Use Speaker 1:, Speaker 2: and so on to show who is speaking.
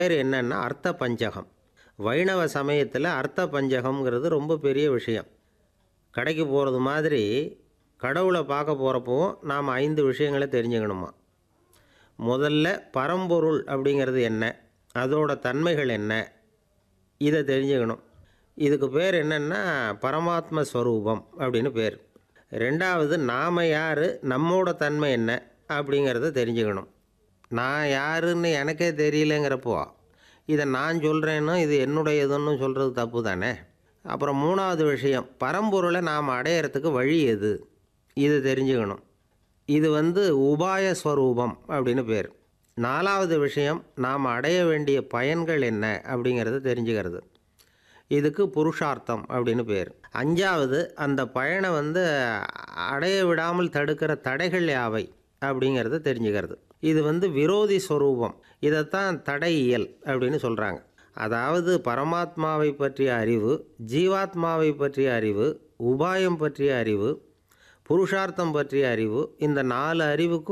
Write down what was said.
Speaker 1: பேர் என்னன்னா அர்த்த பஞ்சகம் வைணவ சமயத்தில் அர்த்த பஞ்சகம்ங்கிறது ரொம்ப பெரிய விஷயம் கடைக்கு போகிறது மாதிரி கடவுளை பார்க்க போகிறப்பவும் நாம் ஐந்து விஷயங்களை தெரிஞ்சுக்கணுமா முதல்ல பரம்பொருள் அப்படிங்கிறது என்ன அதோட தன்மைகள் என்ன இதை தெரிஞ்சுக்கணும் இதுக்கு பேர் என்னென்னா பரமாத்ம ஸ்வரூபம் அப்படின்னு பேர் ரெண்டாவது நாம் யார் நம்மோட தன்மை என்ன அப்படிங்கிறத தெரிஞ்சுக்கணும் நான் யாருன்னு எனக்கே தெரியலங்கிறப்போ இதை நான் சொல்கிறேன்னு இது என்னுடையதுன்னு சொல்கிறது தப்பு தானே அப்புறம் மூணாவது விஷயம் பரம்பொருளை நாம் அடையிறதுக்கு வழி எது இது தெரிஞ்சுக்கணும் இது வந்து உபாய ஸ்வரூபம் அப்படின்னு பேர் நாலாவது விஷயம் நாம் அடைய வேண்டிய பயன்கள் என்ன அப்படிங்கிறத தெரிஞ்சுக்கிறது இதுக்கு புருஷார்த்தம் அப்படின்னு பேர் அஞ்சாவது அந்த பயனை வந்து அடைய விடாமல் தடுக்கிற தடைகள் யாவை அப்படிங்கிறத தெரிஞ்சுக்கிறது இது வந்து விரோதி ஸ்வரூபம் இதைத்தான் தடையியல் அப்படின்னு சொல்கிறாங்க அதாவது பரமாத்மாவை பற்றிய அறிவு ஜீவாத்மாவை பற்றிய அறிவு உபாயம் பற்றிய அறிவு புருஷார்த்தம் பற்றிய அறிவு இந்த நாலு அறிவுக்கும்